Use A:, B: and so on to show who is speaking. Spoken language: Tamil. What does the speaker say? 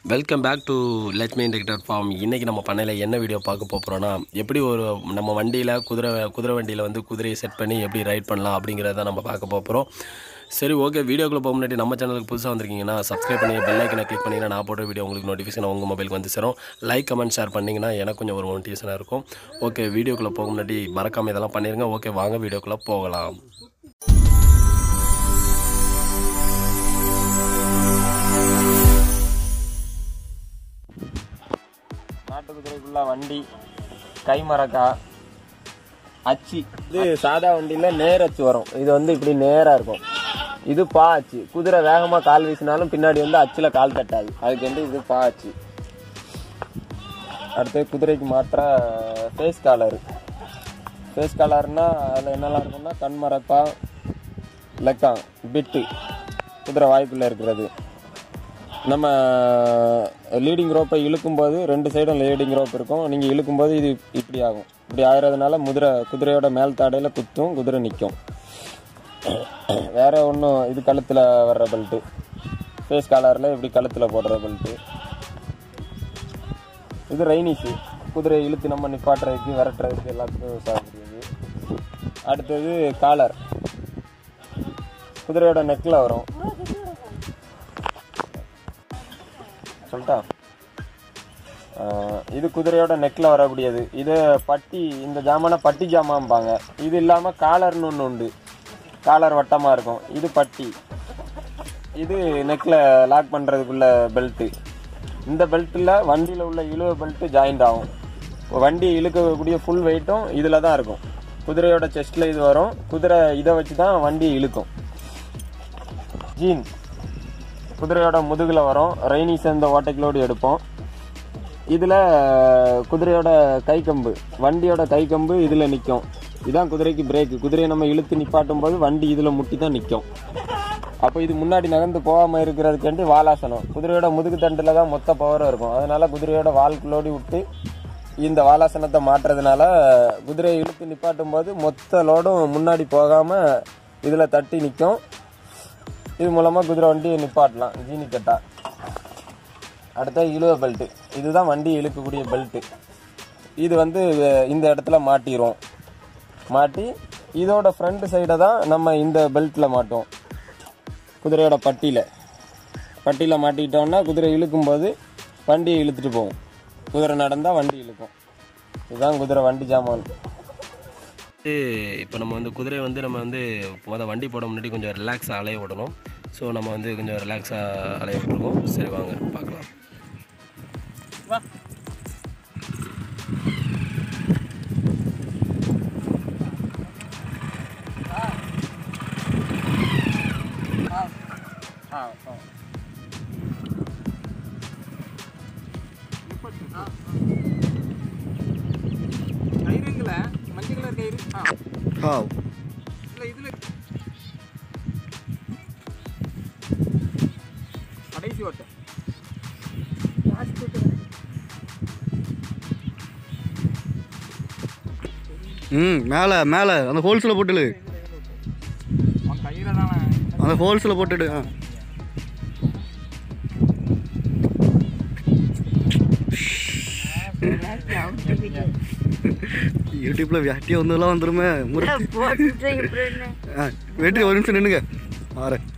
A: வெல்கம் பேக் டு லட்சுமி இண்டக்டர் ஃபார்ம் இன்றைக்கி நம்ம பண்ணையில் என்ன வீடியோ பார்க்க போகிறோன்னா எப்படி ஒரு நம்ம வண்டியில் குதிரை குதிரை வண்டியில் வந்து குதிரையை செட் பண்ணி எப்படி ரைட் பண்ணலாம் அப்படிங்கிறத நம்ம பார்க்க போகிறோம் சரி ஓகே வீடியோக்குள்ளே போக முன்னாடி நம்ம சேனலுக்கு புதுசாக வந்திருக்கீங்கன்னா சப்ஸ்கிரைப் பண்ணி பெல் ஐக்கனை கிளிக் பண்ணிங்கன்னா நான் போட்ட வீடியோ உங்களுக்கு நோட்டிஃபிகேஷன் உங்கள் மொபைலுக்கு வந்து சேரும் லைக் கமெண்ட் ஷேர் பண்ணிங்கன்னா எனக்கு கொஞ்சம் ஒரு மோட்டிவேஷனாக இருக்கும் ஓகே வீடியோக்குள்ளே போக முன்னாடி மறக்காமல் இதெல்லாம் பண்ணிடுங்க ஓகே வாங்க வீடியோக்குள்ளே போகலாம்
B: நாட்டு குதிரைக்குள்ள வண்டி கைமரக்கா அச்சு இது சாதா வண்டியில நேர் அச்சு வரும் இது வந்து இப்படி நேரா இருக்கும் இது பா அச்சு குதிரை வேகமா கால் வீசினாலும் பின்னாடி வந்து அச்சுல கால் தட்டாது அதுக்கு வந்து இது பா அச்சு அடுத்து குதிரைக்கு மாற்ற ஃபேஸ் காலர் ஃபேஸ் காலர்னா அதில் என்னெல்லாம் இருக்கும்னா கண்மரக்கா லெக்காங் பிட்டு குதிரை வாய்க்குள்ள இருக்கிறது நம்ம லீடிங் ரோப்பை இழுக்கும்போது ரெண்டு சைடும் லீடிங் ரோப் இருக்கும் நீங்கள் இழுக்கும்போது இது இப்படி ஆகும் இப்படி ஆகிறதுனால முதிரை குதிரையோட மேல் தாடையில் குத்தும் குதிரை நிற்கும் வேற ஒன்றும் இது கழுத்தில் வர்ற பெல்ட்டு ஃபேஸ் காலரில் இப்படி கழுத்தில் போடுற பெல்ட்டு இது ரைனிஸு குதிரையை இழுத்து நம்ம நிப்பாட்டுறதுக்கு விரட்டுறதுக்கு எல்லாத்துக்கும் யூஸ் ஆகக்கூடியது அடுத்தது காலர் குதிரையோட நெக்கில் வரும் சொல்லிட்டா ஆஹ் இது குதிரையோட நெக்கில் வரக்கூடியது இது பட்டி இந்த ஜாமானை பட்டி ஜாமான்பாங்க இது இல்லாமல் காலர்னு ஒன்று உண்டு காலர் வட்டமாக இருக்கும் இது பட்டி இது நெக்கில் லாக் பண்ணுறதுக்குள்ள பெல்ட்டு இந்த பெல்ட்டில் வண்டியில் உள்ள இழுவ பெல்ட்டு ஜாயிண்ட் ஆகும் இப்போ வண்டி இழுக்கக்கூடிய ஃபுல் வெயிட்டும் இதில் தான் இருக்கும் குதிரையோட செஸ்ட்டில் இது வரும் குதிரை இதை வச்சு தான் வண்டி இழுக்கும் ஜீன் குதிரையோட முதுகில் வரும் ரெய்னி சேர்ந்த ஓட்டைகளோடு எடுப்போம் இதில் குதிரையோட கை கம்பு வண்டியோட கை கம்பு இதில் நிற்கும் இதான் குதிரைக்கு பிரேக்கு குதிரையை நம்ம இழுத்து நிப்பாட்டும் போது வண்டி இதில் முட்டி தான் நிற்கும் அப்போ இது முன்னாடி நகர்ந்து போகாமல் இருக்கிறதுக்காண்டி வாலாசனம் குதிரையோட முதுகு தண்டில் தான் மொத்த பவரும் இருக்கும் அதனால குதிரையோட வால்குள்ளோடி விட்டு இந்த வாலாசனத்தை மாற்றுறதுனால குதிரையை இழுத்து நிப்பாட்டும் போது மொத்த லோடும் முன்னாடி போகாமல் இதில் தட்டி நிற்கும் இது மூலமாக குதிரை வண்டியை நிப்பாட்டலாம் ஜீனி கட்டா அடுத்த இழுவ பெல்ட்டு இதுதான் வண்டி இழுக்கக்கூடிய பெல்ட்டு இது வந்து அஹ், இந்த இடத்துல மாட்டிடுவோம் மாட்டி இதோட ஃப்ரண்ட் சைடை தான் நம்ம இந்த பெல்ட்டில் மாட்டுவோம் குதிரையோட பட்டியில் பட்டியில் மாட்டிக்கிட்டோம்னா குதிரை இழுக்கும்போது வண்டியை இழுத்துட்டு போகும் குதிரை நடந்தால் வண்டி இழுக்கும் இதுதான் குதிரை வண்டி ஜாமான்
A: இப்போ நம்ம வந்து குதிரை வந்து நம்ம வந்து மொதல் வண்டி போட முன்னாடி கொஞ்சம் ரிலாக்ஸாக அலைய விடணும் ஸோ நம்ம வந்து கொஞ்சம் ரிலாக்ஸாக அலைய விட்டுருக்கோம் சரி வாங்க பார்க்கலாம்
C: கயிறுங்கள மஞ்சள் கலர் கயிறு ஆ
A: ஹாவ்
C: இல்லை இதில் கடைசி ஓட்டை
D: ம் மேலே மேலே அந்த ஹோல்ஸில் போட்டுடு
C: அவன் கயிறை தானே
D: அந்த ஹோல்ஸில் போட்டுடு ஆ யூடியூப்பில் வியாட்டியாக வந்ததெல்லாம் வந்துருமே முறை
E: போட்டுட்டு இப்படி என்ன
D: ஆ வெற்றி ஒரு நிமிஷம் நின்னுங்க வரேன்